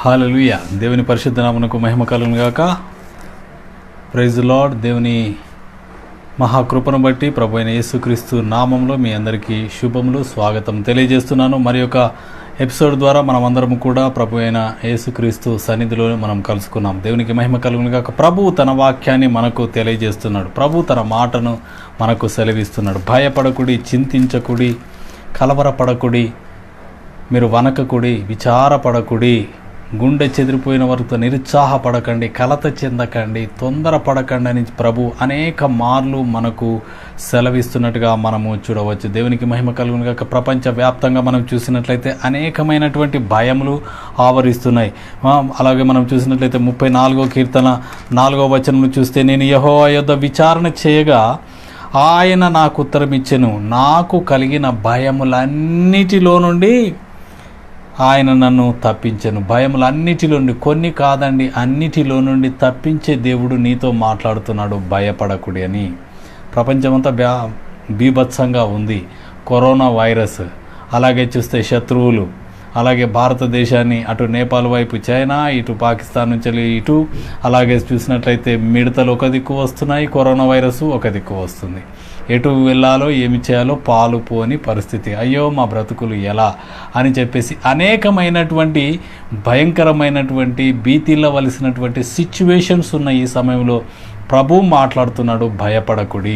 Hallelujah దేవుని పరిశుద్ధ నామనకు మహిమ కలుగును గాక ప్రైజ్ లార్డ్ దేవుని మహాకృపను బట్టి ప్రభు అయిన యేసుక్రీస్తు నామంలో మీ అందరికీ శుభములు స్వాగతం తెలియజేస్తున్నాను మరి యొక్క ఎపిసోడ్ ద్వారా మనం అందరం కూడా ప్రభు అయిన యేసుక్రీస్తు సన్నిధిలో మనం కలుసుకున్నాం దేవునికి మహిమ కలుగును గాక ప్రభువు తన వాక్యాన్ని మనకు తెలియజేస్తున్నాడు ప్రభు తన మాటను మనకు సెలవిస్తున్నాడు భయపడకుడి చింతించకుడి కలవరపడకుడి మీరు వనకకుడి విచారపడకుడి గుండె చెదిరిపోయిన వారితో నిరుత్సాహపడకండి కలత చెందకండి తొందరపడకండి అని ప్రభు అనేక మార్లు మనకు సెలవిస్తున్నట్టుగా మనము చూడవచ్చు దేవునికి మహిమ కలుగును కాక ప్రపంచవ్యాప్తంగా మనం చూసినట్లయితే అనేకమైనటువంటి భయములు ఆవరిస్తున్నాయి ఆ, అలాగే మనం చూసినట్లయితే ముప్పై నాలుగో కీర్తన నాలుగో వచనం చూస్తే నేను యహో యొద్ద విచారణ చేయగా ఆయన నాకు ఉత్తరం ఇచ్చెను నాకు కలిగిన భయములన్నిటిలో నుండి ఆయన నన్ను తప్పించను భయములన్నిటిలో నుండి కొన్ని కాదండి అన్నిటిలో నుండి తప్పించే దేవుడు నీతో మాట్లాడుతున్నాడు భయపడకుడి అని ప్రపంచమంతా బ్యా బీభత్సంగా ఉంది కరోనా వైరస్ అలాగే చూస్తే శత్రువులు అలాగే భారతదేశాన్ని అటు నేపాల్ వైపు చైనా ఇటు పాకిస్తాన్ నుంచి వెళ్ళి ఇటు అలాగే చూసినట్లయితే మిడతలు ఒక దిక్కు వస్తున్నాయి కరోనా వైరస్ ఒక దిక్కు వస్తుంది ఎటు వెళ్ళాలో ఏమి చేయాలో పాలు పోని పరిస్థితి అయ్యో మా బ్రతుకులు ఎలా అని చెప్పేసి అనేకమైనటువంటి భయంకరమైనటువంటి భీతిల్లవలసినటువంటి సిచ్యువేషన్స్ ఉన్న ఈ సమయంలో ప్రభు మాట్లాడుతున్నాడు భయపడకుడి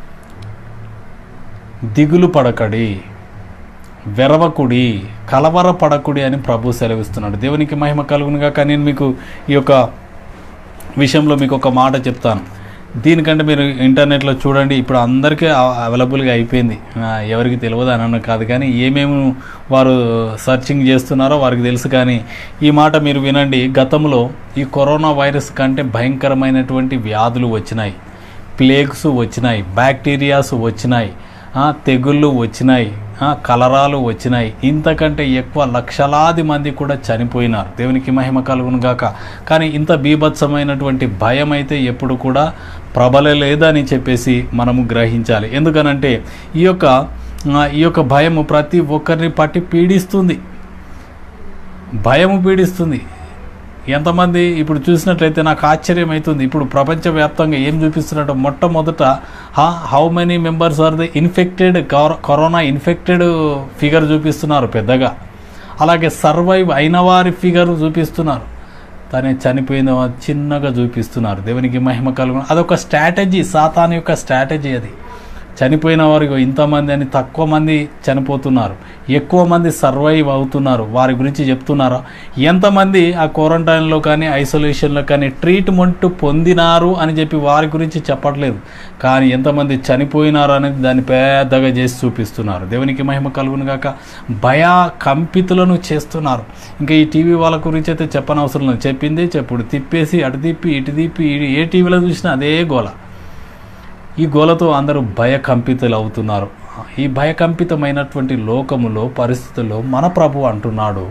దిగులు పడకడి వెరవకుడి కలవరపడకుడి అని ప్రభు సెలవిస్తున్నాడు దేవునికి మహిమ కలుగునుగాక నేను మీకు ఈ యొక్క విషయంలో మీకు ఒక మాట చెప్తాను దీనికంటే మీరు ఇంటర్నెట్లో చూడండి ఇప్పుడు అందరికీ అవ- అవైలబుల్గా అయిపోయింది ఆ, ఎవరికి తెలియదు అని అన్న కాదు కానీ ఏమేమి వారు సర్చింగ్ చేస్తున్నారో వారికి తెలుసు కానీ ఈ మాట మీరు వినండి గతంలో ఈ కరోనా వైరస్ కంటే భయంకరమైనటువంటి వ్యాధులు వచ్చినాయి ప్లేగ్స్ వచ్చినాయి బ్యాక్టీరియాస్ వచ్చినాయి ఆ, తెగుళ్ళు వచ్చినాయి ఆ, కలరాలు వచ్చినాయి ఇంతకంటే ఎక్కువ లక్షలాది మంది కూడా చనిపోయినారు దేవునికి మహిమ కలుగును గాక కానీ ఇంత బీభత్సమైనటువంటి భయం అయితే ఎప్పుడు కూడా ప్రబలలేదని చెప్పేసి మనము గ్రహించాలి ఎందుకనంటే ఈ యొక్క ఆ, ఈ యొక్క భయము ప్రతి ఒక్కరిని పట్టి పీడిస్తుంది భయము పీడిస్తుంది ఎంతమంది ఇప్పుడు చూసినట్లయితే నాకు ఆశ్చర్యం అవుతుంది ఇప్పుడు ప్రపంచవ్యాప్తంగా ఏం చూపిస్తున్నట్టు మొట్టమొదట how many members are the infected corona infected figure చూపిస్తున్నారు పెద్దగా అలాగే సర్వైవ్ అయిన వారి ఫిగర్ చూపిస్తున్నారు తనే చనిపోయిన వారు చిన్నగా చూపిస్తున్నారు దేవునికి మహిమ కలుగు అదొక స్ట్రాటజీ సాతాన్ యొక్క స్ట్రాటజీ అది చనిపోయిన వారికి ఇంతమంది అని తక్కువ మంది చనిపోతున్నారు ఎక్కువ మంది సర్వైవ్ అవుతున్నారు వారి గురించి చెప్తున్నారా ఎంతమంది ఆ క్వారంటైన్లో కానీ ఐసోలేషన్లో కానీ ట్రీట్మెంట్ పొందినారు అని చెప్పి వారి గురించి చెప్పట్లేదు కానీ ఎంతమంది చనిపోయినారు అనేది దాన్ని పెద్దగా చేసి చూపిస్తున్నారు దేవునికి మహిమ కలుగును గాక భయ కంపితులను చేస్తున్నారు ఇంకా ఈ టీవీ వాళ్ళ గురించి అయితే చెప్పనవసరం లేదు చెప్పిందే చెప్పుడు తిప్పేసి అటు తిప్పి ఇటు తిప్పి ఇటు- ఏ టీవీలో చూసినా అదే గోల ఈ గోలతో అందరూ భయకంపితులు అవుతున్నారు ఈ భయకంపితమైనటువంటి లోకములో పరిస్థితుల్లో మన ప్రభు అంటున్నాడు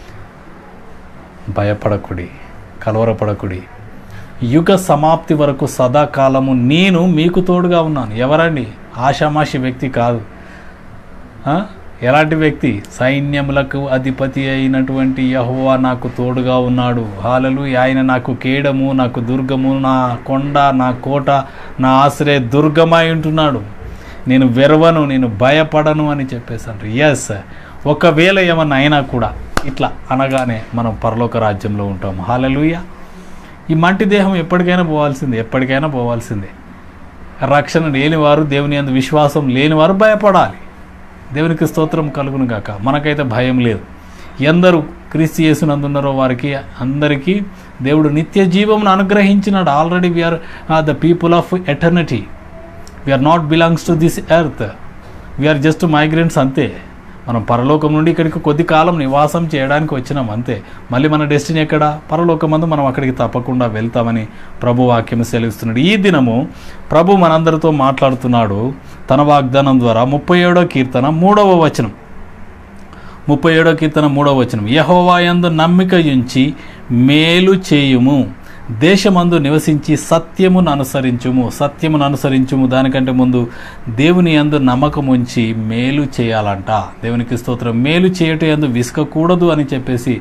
భయపడకుడి కలవరపడకుడి యుగ సమాప్తి వరకు సదాకాలము నేను మీకు తోడుగా ఉన్నాను ఎవరండి ఆషామాషి వ్యక్తి కాదు ఆ? ఎలాంటి వ్యక్తి సైన్యములకు అధిపతి అయినటువంటి యహోవా నాకు తోడుగా ఉన్నాడు హాలలు ఆయన నాకు కేడము నాకు దుర్గము నా కొండ నా కోట నా ఆశ్రయ దుర్గమై ఉంటున్నాడు నేను వెరవను నేను భయపడను అని చెప్పేసాను ఎస్ ఒకవేళ ఏమన్నా అయినా కూడా ఇట్లా అనగానే మనం పరలోక రాజ్యంలో ఉంటాం హాలలుయ ఈ మంటి దేహం ఎప్పటికైనా పోవాల్సిందే ఎప్పటికైనా పోవాల్సిందే రక్షణ లేనివారు దేవుని అందు విశ్వాసం లేనివారు భయపడాలి దేవునికి స్తోత్రం కలుగును గాక మనకైతే భయం లేదు ఎందరు క్రీస్తు యేసునందున్నారో వారికి అందరికీ దేవుడు నిత్య జీవమును అనుగ్రహించినాడు already we're the people of eternity we're not belongs to this earth we're just migrants అంతే మనం పరలోకం నుండి ఇక్కడికి కొద్ది కాలం నివాసం చేయడానికి వచ్చినాం అంతే మళ్ళీ మన డెస్టినీ ఎక్కడ పరలోకమందు మనం అక్కడికి తప్పకుండా వెళ్తామని ప్రభు వాక్యం సెలవిస్తున్నాడు ఈ దినము ప్రభు మనందరితో మాట్లాడుతున్నాడు తన వాగ్దానం ద్వారా ముప్పై ఏడో కీర్తన మూడవ వచనం ముప్పై ఏడో కీర్తన మూడవ వచనం యహోవాయందు నమ్మిక ఉంచి మేలు చేయుము దేశమందు నివసించి సత్యమును అనుసరించుము సత్యమును అనుసరించుము దానికంటే ముందు దేవుని యందు నమ్మకం ఉంచి మేలు చేయాలంట దేవునికి స్తోత్రం మేలు చేయటం యందు విసుకకూడదు అని చెప్పేసి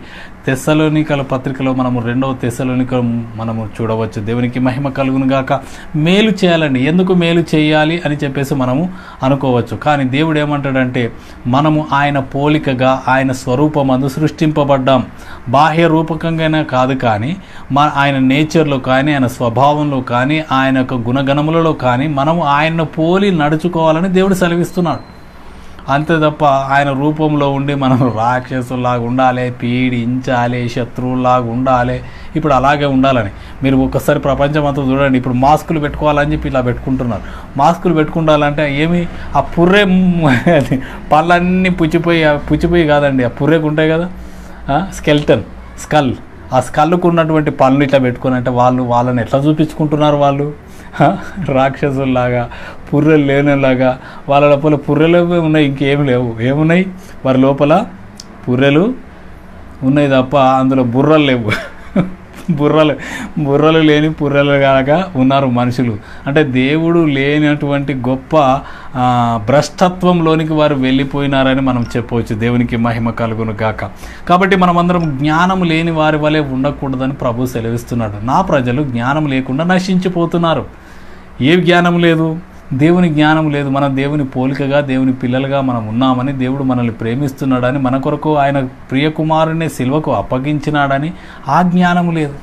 తెస్సలోనికల పత్రికలో మనము రెండవ తెస్సలోనిక మనము చూడవచ్చు దేవునికి మహిమ కలుగును గాక మేలు చేయాలండి ఎందుకు మేలు చేయాలి అని చెప్పేసి మనము అనుకోవచ్చు కానీ దేవుడు ఏమంటాడంటే మనము ఆయన పోలికగా ఆయన స్వరూపమందు సృష్టింపబడ్డాం బాహ్య రూపకంగానే కాదు కానీ మన ఆయన నేచర్లో కానీ ఆయన స్వభావంలో కానీ ఆయన యొక్క గుణగణములలో కానీ మనము ఆయన్ను పోలి నడుచుకోవాలని దేవుడు సెలవిస్తున్నాడు అంతే తప్ప ఆయన రూపంలో ఉండి మనం రాక్షసులాగా ఉండాలి పీడించాలి శత్రువులాగా ఉండాలి ఇప్పుడు అలాగే ఉండాలని మీరు ఒక్కసారి ప్రపంచం అంతా చూడండి ఇప్పుడు మాస్కులు పెట్టుకోవాలని చెప్పి ఇలా పెట్టుకుంటున్నారు మాస్కులు పెట్టుకుండాలంటే ఏమి ఆ పుర్రె అది పళ్ళన్నీ పుచ్చిపోయి ఆ పుచ్చిపోయి కాదండి ఆ పుర్రెకు ఉంటాయి కదా స్కెల్టన్ స్కల్ ఆ స్కల్కు ఉన్నటువంటి పనులు ఇట్లా పెట్టుకుని అంటే వాళ్ళు వాళ్ళని ఎట్లా చూపించుకుంటున్నారు వాళ్ళు హ? రాక్షసుల్లాగా పుర్రెలు లేనిలాగా వాళ్ళ లోపల పుర్రెలు ఉన్నాయి ఇంకేమి లేవు ఏమున్నాయి వారి లోపల పుర్రెలు ఉన్నాయి తప్ప అందులో బుర్రలు లేవు బుర్రలు బుర్రలు లేని పుర్రెలు కాక ఉన్నారు మనుషులు అంటే దేవుడు లేనటువంటి గొప్ప ఆ, భ్రష్టత్వంలోనికి వారు వెళ్ళిపోయినారని మనం చెప్పవచ్చు దేవునికి మహిమ కలుగును గాక కాబట్టి మనమందరం జ్ఞానం లేని వారి వలె ఉండకూడదని ప్రభు సెలవిస్తున్నాడు నా ప్రజలు జ్ఞానం లేకుండా నశించిపోతున్నారు ఏ జ్ఞానం లేదు దేవుని జ్ఞానం లేదు మనం దేవుని పోలికగా దేవుని పిల్లలుగా మనం ఉన్నామని దేవుడు మనల్ని ప్రేమిస్తున్నాడని మన కొరకు ఆయన ప్రియకుమారుని సిల్వకు అప్పగించినాడని ఆ జ్ఞానం లేదు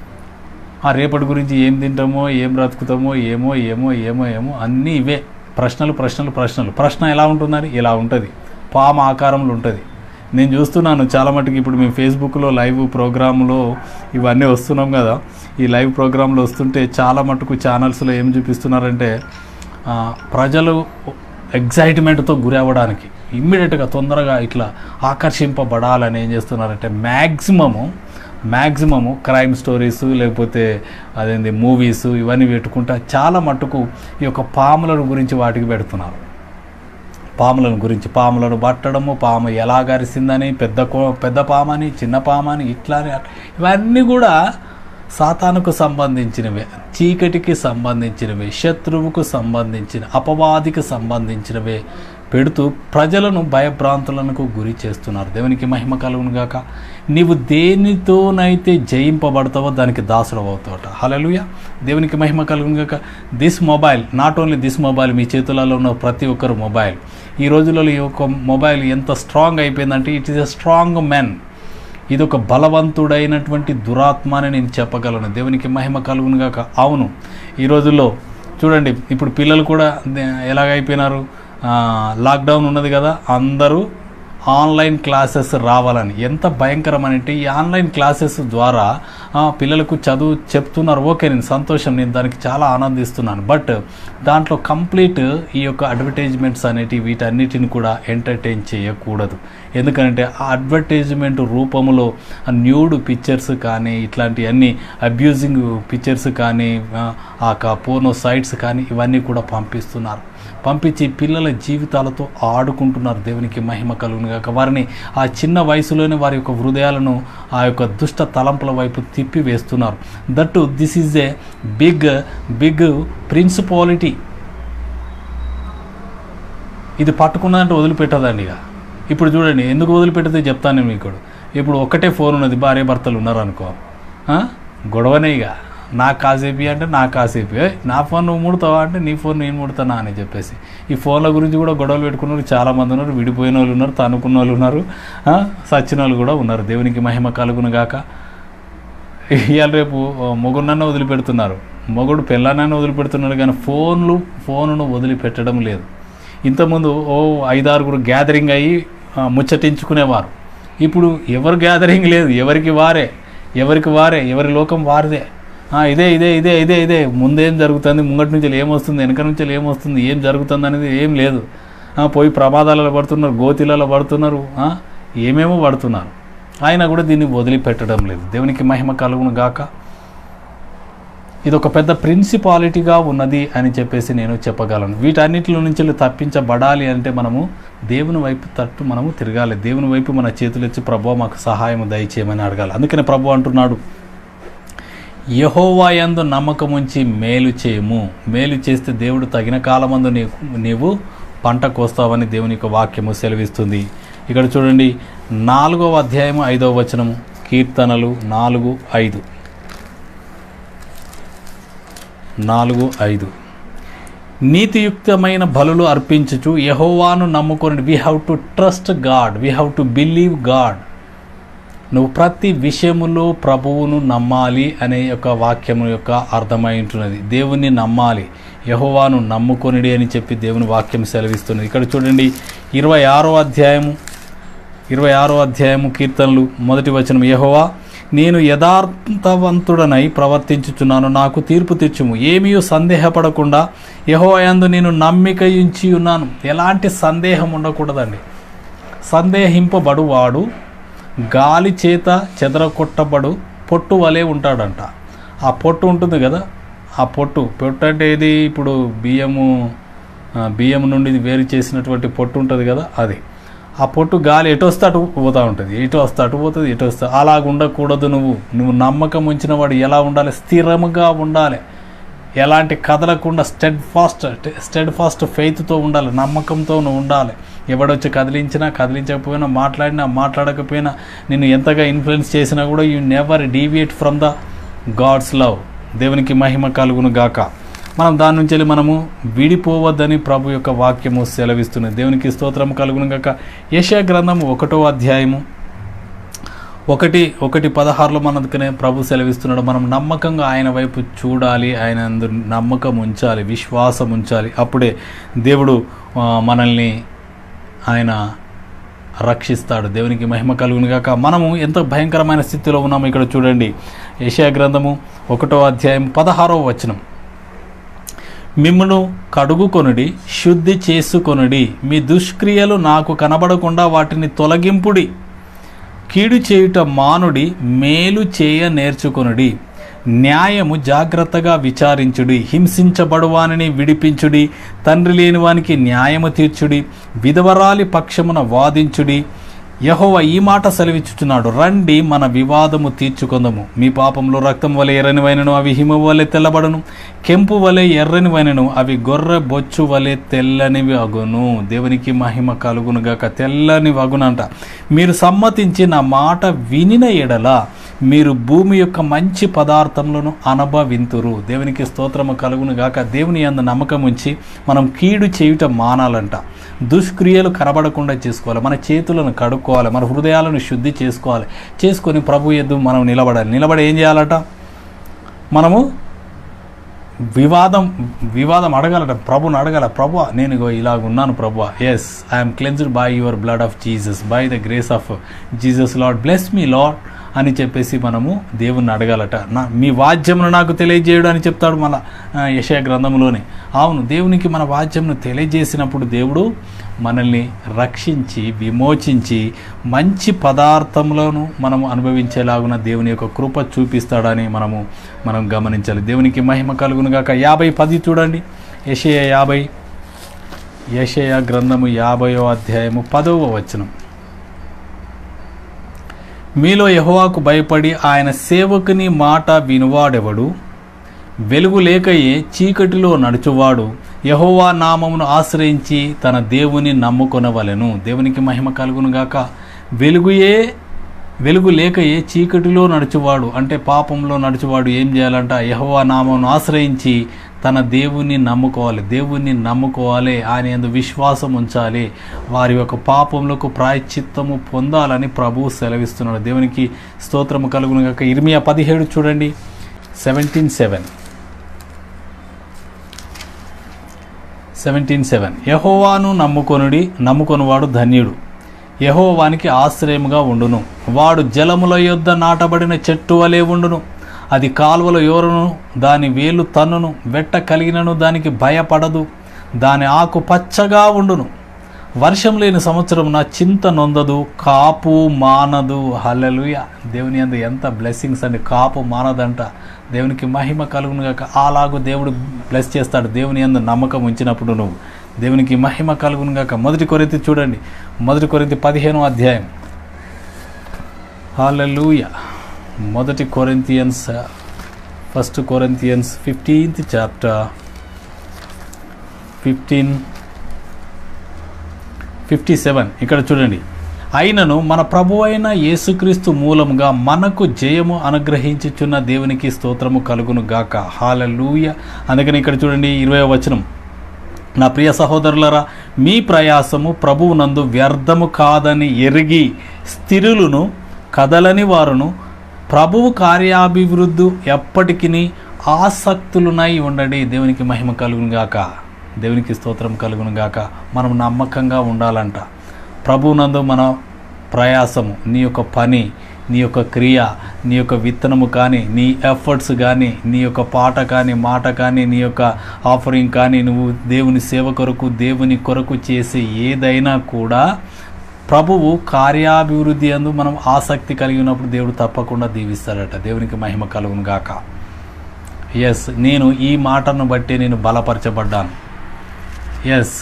ఆ రేపటి గురించి ఏం తింటామో ఏం బ్రతుకుతామో ఏమో ఏమో ఏమో ఏమో అన్నీ ఇవే ప్రశ్నలు ప్రశ్నలు ప్రశ్నలు ప్రశ్న ఎలా ఉంటుందని ఇలా ఉంటుంది పాము ఆకారంలో ఉంటుంది నేను చూస్తున్నాను చాలా మటుకు ఇప్పుడు మేము ఫేస్బుక్లో లైవ్ ప్రోగ్రాంలో ఇవన్నీ వస్తున్నాం కదా ఈ లైవ్ ప్రోగ్రాంలో వస్తుంటే చాలా మటుకు ఛానల్స్లో ఏం చూపిస్తున్నారంటే ఆ, ప్రజలు ఎగ్జైట్మెంట్తో గురి అవ్వడానికి ఇమ్మీడియట్గా తొందరగా ఇట్లా ఆకర్షింపబడాలని ఏం చేస్తున్నారంటే మ్యాక్సిమము మ్యాక్సిమము క్రైమ్ స్టోరీస్ లేకపోతే అదేంది మూవీస్ ఇవన్నీ పెట్టుకుంటా చాలా మట్టుకు ఈ యొక్క పాములను గురించి వాటికి పెడుతున్నారు పాములను గురించి పాములను పట్టడము పాము ఎలా గరిసిందని పెద్ద కో- పెద్ద పామని చిన్న పామని ఇట్లా అని అట్లా. ఇవన్నీ కూడా సాతానుకు సంబంధించినవే చీకటికి సంబంధించినవే శత్రువుకు సంబంధించిన అపవాదికి సంబంధించినవే పెడుతూ ప్రజలను భయభ్రాంతులకు గురి చేస్తున్నారు దేవునికి మహిమ కలుగును గాక నీవు దేనితోనైతే జయింపబడతావో దానికి దాసుడు అవుతావట హలలుయ దేవునికి మహిమ కలుగును గాక this mobile not only this mobile మీ చేతులలో ఉన్న ప్రతి ఒక్కరు మొబైల్ ఈ రోజులలో ఈ యొక్క మొబైల్ ఎంత స్ట్రాంగ్ అయిపోయిందంటే it is a strong men ఇది ఒక బలవంతుడైనటువంటి దురాత్మ అని నేను చెప్పగలను దేవునికి మహిమ కలుగును గాక అవును ఈ రోజుల్లో చూడండి ఇప్పుడు పిల్లలు కూడా దే- ఎలాగైపోయినారు ఆ, లాక్డౌన్ ఉన్నది కదా అందరూ ఆన్లైన్ క్లాసెస్ రావాలని ఎంత భయంకరమనంటే ఈ ఆన్లైన్ క్లాసెస్ ద్వారా ఆ, పిల్లలకు చదువు చెప్తున్నారు ఓకే నేను సంతోషం నేను దానికి చాలా ఆనందిస్తున్నాను బట్ దాంట్లో కంప్లీట్ ఈ యొక్క అడ్వర్టైజ్మెంట్స్ అనేటివి వీటన్నిటిని కూడా ఎంటర్టైన్ చేయకూడదు ఎందుకంటే ఆ అడ్వర్టైజ్మెంట్ రూపంలో న్యూడ్ పిక్చర్స్ కానీ ఇట్లాంటివన్నీ అబ్యూజింగ్ పిక్చర్స్ కానీ ఆ, ఆ పోనో సైట్స్ కానీ ఇవన్నీ కూడా పంపిస్తున్నారు పంపించి పిల్లల జీవితాలతో ఆడుకుంటున్నారు దేవునికి మహిమ కలుగును గాక వారిని ఆ చిన్న వయసులోనే వారి యొక్క హృదయాలను ఆ యొక్క దుష్ట తలంపుల వైపు తిప్పి వేస్తున్నారు that this is a big big principality ఇది పట్టుకున్నదంటే వదిలిపెట్టదండి ఇక ఇప్పుడు చూడండి ఎందుకు వదిలిపెట్టదో చెప్తాను నేను మీకు ఇప్పుడు ఒక్కటే ఫోన్ ఉన్నది భార్య భర్తలు ఉన్నారు అనుకో ఆ? గొడవనే ఇక నాకు కాసేపి అంటే నాకు కాసేపి "ఏయ్, నా ఫోన్ నువ్వు ముడతావా అంటే నీ ఫోన్ నేను ముడతానా అని చెప్పేసి ఈ ఫోన్ల గురించి కూడా గొడవలు పెట్టుకున్న వాళ్ళు చాలామంది ఉన్నారు విడిపోయిన వాళ్ళు ఉన్నారు తనుకున్న వాళ్ళు ఉన్నారు ఆ? సచ్చిన వాళ్ళు కూడా ఉన్నారు దేవునికి మహిమ కలుగును గాక ఇవాళ రేపు మొగుడినన్న వదిలిపెడుతున్నారు మొగుడు పిల్లనన్న వదిలిపెడుతున్నాడు కానీ ఫోన్లు ఫోన్ను వదిలిపెట్టడం లేదు ఇంతకుముందు ఓ ఐదారుగురు గ్యాదరింగ్ అయ్యి ఆ, ముచ్చటించుకునేవారు ఇప్పుడు ఎవరు గ్యాదరింగ్ లేదు ఎవరికి వారే ఎవరికి వారే ఎవరి లోకం వారిదే ఆ, ఇదే ఇదే ఇదే ఇదే ఇదే ముందేం జరుగుతుంది ముంగటి నుంచి ఏమొస్తుంది వెనక నుంచి ఏమొస్తుంది ఏం జరుగుతుంది అనేది ఏం లేదు ఆ, పోయి ప్రమాదాలలో పడుతున్నారు గోతిలలో పడుతున్నారు ఆ, ఏమేమో పడుతున్నారు ఆయన కూడా దీన్ని వదిలిపెట్టడం లేదు దేవునికి మహిమ కలుగును గాక ఇది ఒక పెద్ద ప్రిన్సిపాలిటీగా ఉన్నది అని చెప్పేసి నేను చెప్పగలను వీటన్నిటిలో నుంచి తప్పించబడాలి అంటే మనము దేవుని వైపు తట్టు మనము తిరగాలి దేవుని వైపు మన చేతులు ఎత్తి ప్రభు మాకు సహాయం దయచేయమని అడగాలి అందుకనే ప్రభు అంటున్నాడు యహోవా యందు నమ్మకం ఉంచి మేలు చేయము మేలు చేస్తే దేవుడు తగిన కాలమందు నీకు నీవు పంట కోస్తావని దేవుని యొక్క వాక్యము సెలవిస్తుంది ఇక్కడ చూడండి నాలుగవ అధ్యాయము ఐదవ వచనము కీర్తనలు నాలుగు ఐదు నాలుగు ఐదు నీతియుక్తమైన బలులు అర్పించుచు యహోవాను నమ్ముకొని we have to trust God we have to believe God నువ్వు ప్రతి విషయములో ప్రభువును నమ్మాలి అనే యొక్క వాక్యము యొక్క అర్థమై ఉంటున్నది దేవుణ్ణి నమ్మాలి యహోవాను నమ్ముకొనిడి అని చెప్పి దేవుని వాక్యం సెలవిస్తున్నది ఇక్కడ చూడండి ఇరవై ఆరో అధ్యాయము ఇరవై ఆరో అధ్యాయము కీర్తనలు మొదటి వచనం యహోవా నేను యథార్థవంతుడనై ప్రవర్తించుచున్నాను నాకు తీర్పు తెచ్చుము ఏమీ సందేహపడకుండా యహోయందు నేను నమ్మిక ఉంచి ఉన్నాను ఎలాంటి సందేహం ఉండకూడదండి సందేహింపబడువాడు గాలి చేత చెదరకొట్టబడు పొట్టు వలె ఉంటాడంట ఆ పొట్టు ఉంటుంది కదా ఆ పొట్టు పొట్టు అంటే ఏది ఇప్పుడు బియ్యము ఆ, బియ్యం నుండి వేరు చేసినటువంటి పొట్టు ఉంటుంది కదా అది ఆ పొట్టు గాలి ఎటు వస్తే అటు పోతూ ఉంటుంది ఎటు వస్తే అటు పోతుంది ఎటు వస్తే అలాగ ఉండకూడదు నువ్వు నువ్వు నమ్మకం ఉంచిన వాడు ఎలా ఉండాలి స్థిరముగా ఉండాలి ఎలాంటి కదలకుండా స్టెడ్ ఫాస్ట్ స్టెడ్ ఫాస్ట్ ఫెయిత్తో ఉండాలి నమ్మకంతో నువ్వు ఉండాలి ఎవడొచ్చి కదిలించినా కదిలించకపోయినా మాట్లాడినా మాట్లాడకపోయినా నిన్ను ఎంతగా ఇన్ఫ్లుయెన్స్ చేసినా కూడా you never deviate from the God's love దేవునికి మహిమ కలుగును గాక మనం దాని నుంచి వెళ్ళి మనము విడిపోవద్దని ప్రభు యొక్క వాక్యము సెలవిస్తున్నది దేవునికి స్తోత్రం కలుగును గాక యశా గ్రంథము ఒకటో అధ్యాయము ఒకటి ఒకటి పదహారులో మనకనే ప్రభు సెలవిస్తున్నాడు మనం నమ్మకంగా ఆయన వైపు చూడాలి ఆయన అందు నమ్మకం ఉంచాలి విశ్వాసం ఉంచాలి అప్పుడే దేవుడు ఆ, మనల్ని ఆయన రక్షిస్తాడు దేవునికి మహిమ కలుగును గాక మనము ఎంత భయంకరమైన స్థితిలో ఉన్నాము ఇక్కడ చూడండి ఏషియా గ్రంథము ఒకటో అధ్యాయం పదహారవ వచనం మిమ్మును కడుగుకొనుడి శుద్ధి చేసుకొనుడి మీ దుష్క్రియలు నాకు కనబడకుండా వాటిని తొలగింపుడి కీడు చేయుట మానుడి మేలు చేయ నేర్చుకొనుడి న్యాయము జాగ్రత్తగా విచారించుడి హింసించబడువానిని విడిపించుడి తండ్రి లేని వానికి న్యాయము తీర్చుడి విధవరాలి పక్షమున వాదించుడి యహోవ ఈ మాట సెలవిచ్చుచున్నాడు రండి మన వివాదము తీర్చుకుందము మీ పాపంలో రక్తం వలె ఎర్రనివైనను అవి హిమ వలె తెల్లబడును కెంపు వలె ఎర్రనివైనను అవి గొర్రె బొచ్చు వలె తెల్లనివి అగును దేవునికి మహిమ కలుగునుగాక తెల్లని వగునంట మీరు సమ్మతించి నా మాట వినిన ఎడల మీరు భూమి యొక్క మంచి పదార్థములను అనుభవింతురు దేవునికి స్తోత్రము కలుగును గాక దేవుని అందు నమ్మకం ఉంచి మనం కీడు చేయుట మానాలంట దుష్క్రియలు కనబడకుండా చేసుకోవాలి మన చేతులను కడుక్కోవాలి మన హృదయాలను శుద్ధి చేసుకోవాలి చేసుకొని ప్రభు ఎద్దు మనం నిలబడాలి నిలబడి ఏం చేయాలట మనము వివాదం వివాదం అడగాలట ప్రభుని అడగాల ప్రభు నేను ఇగో ఇలాగ ఉన్నాను ప్రభు yes I'm cleansed by your blood of Jesus by the grace of Jesus Lord bless me Lord అని చెప్పేసి మనము దేవుణ్ణి అడగాలట నా మీ వాద్యమును నాకు తెలియజేయడు అని చెప్తాడు మన యశయ గ్రంథంలోనే అవును దేవునికి మన వాద్యమును తెలియజేసినప్పుడు దేవుడు మనల్ని రక్షించి విమోచించి మంచి పదార్థములను మనము అనుభవించేలాగున దేవుని యొక్క కృప చూపిస్తాడని మనము మనం గమనించాలి దేవునికి మహిమ కలుగును గాక యాభై పది చూడండి యషయ యాభై యషయ గ్రంథము యాభయో అధ్యాయము పదవ వచనం మీలో యెహోవాకు భయపడి ఆయన సేవకుని మాట వినువాడెవడు వెలుగు లేకయే చీకటిలో నడుచువాడు యహోవా నామమును ఆశ్రయించి తన దేవుని నమ్ముకొనవలెను దేవునికి మహిమ కలుగును గాక వెలుగుయే వెలుగు లేకయే చీకటిలో నడుచువాడు అంటే పాపంలో నడుచువాడు ఏం చేయాలంట యహోవా నామమును ఆశ్రయించి తన దేవుని నమ్ముకోవాలి దేవుణ్ణి నమ్ముకోవాలి ఆయన ఎందు విశ్వాసం ఉంచాలి వారి యొక్క పాపములకు ప్రాయశ్చిత్తము పొందాలని ప్రభువు సెలవిస్తున్నాడు దేవునికి స్తోత్రము కలుగును గాక ఇర్మియా పదిహేడు చూడండి సెవెంటీన్ సెవెన్ సెవెంటీన్ సెవెన్ యహోవాను నమ్ముకొనుడి నమ్ముకొనువాడు ధన్యుడు యహోవానికి ఆశ్రయముగా ఉండును వాడు జలముల యొద్ద నాటబడిన చెట్టు వలె ఉండును అది కాలువల యోరును దాని వేలు తన్నును వెట్ట కలిగినను దానికి భయపడదు దాని ఆకు పచ్చగా ఉండును వర్షం లేని సంవత్సరం నా చింత నొందదు కాపు మానదు హల్లెలూయ దేవుని అందు ఎంత బ్లెస్సింగ్స్ అండి కాపు మానదంట దేవునికి మహిమ కలుగును గాక అలాగూ దేవుడు బ్లెస్ చేస్తాడు దేవుని అందు నమ్మకం ఉంచినప్పుడు నువ్వు దేవునికి మహిమ కలుగును గాక మొదటి కొరింతి చూడండి మొదటి కొరింతి పదిహేను అధ్యాయం హాలూయ మొదటి Corinthians first Corinthians fifteenth chapter fifteen fifty seven ఇక్కడ చూడండి అయినను మన ప్రభు అయిన యేసుక్రీస్తు మూలముగా మనకు జయము అనుగ్రహించుచున్న దేవునికి స్తోత్రము కలుగును గాక హాలూయ అందుకని ఇక్కడ చూడండి ఇరవై వచనం నా ప్రియ సహోదరులరా మీ ప్రయాసము ప్రభువునందు వ్యర్థము కాదని ఎరిగి స్థిరులను కదలని వారును ప్రభువు కార్యాభివృద్ధి ఎప్పటికీ ఆసక్తులునై ఉండండి దేవునికి మహిమ కలుగును గాక దేవునికి స్తోత్రం కలుగును గాక మనం నమ్మకంగా ఉండాలంట ప్రభువునందు మన ప్రయాసము నీ యొక్క పని నీ యొక్క క్రియ నీ యొక్క విత్తనము కానీ నీ ఎఫర్ట్స్ కానీ నీ యొక్క పాట కానీ మాట కానీ నీ యొక్క ఆఫరింగ్ కానీ నువ్వు దేవుని సేవ కొరకు దేవుని కొరకు చేసే ఏదైనా కూడా ప్రభువు కార్యాభివృద్ధి అందు మనం ఆసక్తి కలిగి ఉన్నప్పుడు దేవుడు తప్పకుండా దీవిస్తాడట దేవునికి మహిమ కలుగును గాక ఎస్ నేను ఈ మాటను బట్టి నేను బలపరచబడ్డాను ఎస్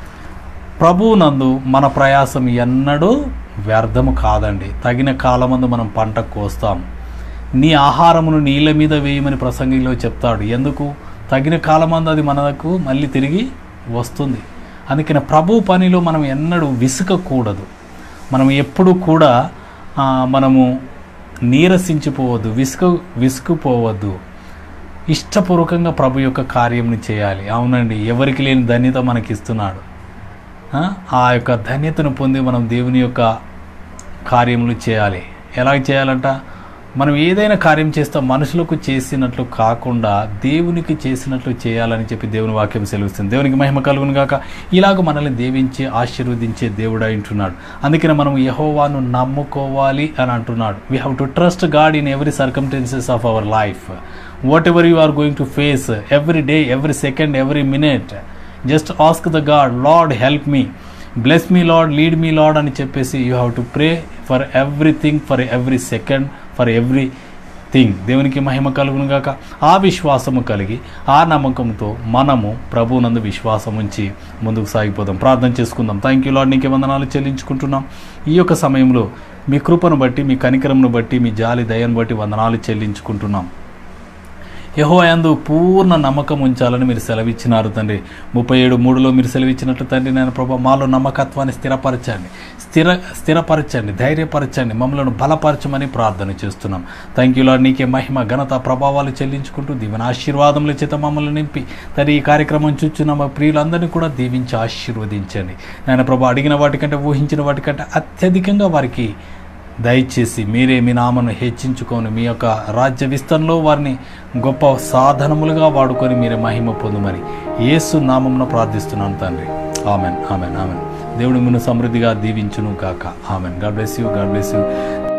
ప్రభువునందు మన ప్రయాసం ఎన్నడూ వ్యర్థము కాదండి తగిన కాలమందు మనం పంట కోస్తాం నీ ఆహారమును నీళ్ళ మీద వేయమని ప్రసంగిలో చెప్తాడు ఎందుకు తగిన కాలమందు అది మనకు మళ్ళీ తిరిగి వస్తుంది అందుకని ప్రభు పనిలో మనం ఎన్నడూ విసుకకూడదు మనం ఎప్పుడు కూడా ఆ, మనము నీరసించిపోవద్దు విసుకు విసుకుపోవద్దు ఇష్టపూర్వకంగా ప్రభు యొక్క కార్యంని చేయాలి అవునండి ఎవరికి లేని ధన్యత మనకి ఇస్తున్నాడు ఆ? ఆ యొక్క ధన్యతను పొంది మనం దేవుని యొక్క కార్యములు చేయాలి ఎలా చేయాలంట మనం ఏదైనా కార్యం చేస్తాం మనుషులకు చేసినట్లు కాకుండా దేవునికి చేసినట్లు చేయాలని చెప్పి దేవుని వాక్యం సెలవుస్తుంది దేవునికి మహిమ కలుగును గాక ఇలాగ మనల్ని దీవించి ఆశీర్వదించే దేవుడు అంటున్నాడు అందుకనే మనం యహోవాను నమ్ముకోవాలి అని అంటున్నాడు we have to trust God in every circumstances of our life whatever you are going to face every day every second every minute just ask the God Lord help me bless me Lord lead me Lord అని చెప్పేసి you have to pray for everything for every second for every thing దేవునికి మహిమ కలుగును గాక ఆ విశ్వాసము కలిగి ఆ నమ్మకంతో మనము ప్రభువునందు విశ్వాసం ఉంచి ముందుకు సాగిపోదాం ప్రార్థన చేసుకుందాం థ్యాంక్ యూ లార్డ్ నీకే వందనాలు చెల్లించుకుంటున్నాం ఈ యొక్క సమయంలో మీ కృపను బట్టి మీ కనికరంను బట్టి మీ జాలి దయను బట్టి వందనాలు చెల్లించుకుంటున్నాం యహో యందు పూర్ణ నమ్మకం ఉంచాలని మీరు సెలవిచ్చినారు తండ్రి ముప్పై ఏడు మూడులో మీరు సెలవిచ్చినట్లు తండ్రి నేను ప్రభా మాలో నమ్మకత్వాన్ని స్థిరపరచండి స్థిర స్థిరపరచండి ధైర్యపరచండి మమ్మల్ని బలపరచమని ప్రార్థన చేస్తున్నాం థ్యాంక్ యూ లాడ్ నీకే మహిమ ఘనత ప్రభావాలు చెల్లించుకుంటూ దీవెన ఆశీర్వాదముల చేత మమ్మల్ని నింపి తండ్రి ఈ కార్యక్రమం చూచున్న మా ప్రియులందరినీ కూడా దీవించి ఆశీర్వదించండి నేను ప్రభా అడిగిన వాటికంటే ఊహించిన వాటికంటే అత్యధికంగా వారికి దయచేసి మీరే మీ నామను హెచ్చించుకొని మీ యొక్క రాజ్య విస్తరణలో వారిని గొప్ప సాధనములుగా వాడుకొని మీరే మహిమ పొందుమని యేసు నామమున ప్రార్థిస్తున్నాను తండ్రి ఆమెన్ ఆమెన్ ఆమెన్ దేవుడు మిన్ను సమృద్ధిగా దీవించును కాక amen God bless you God bless you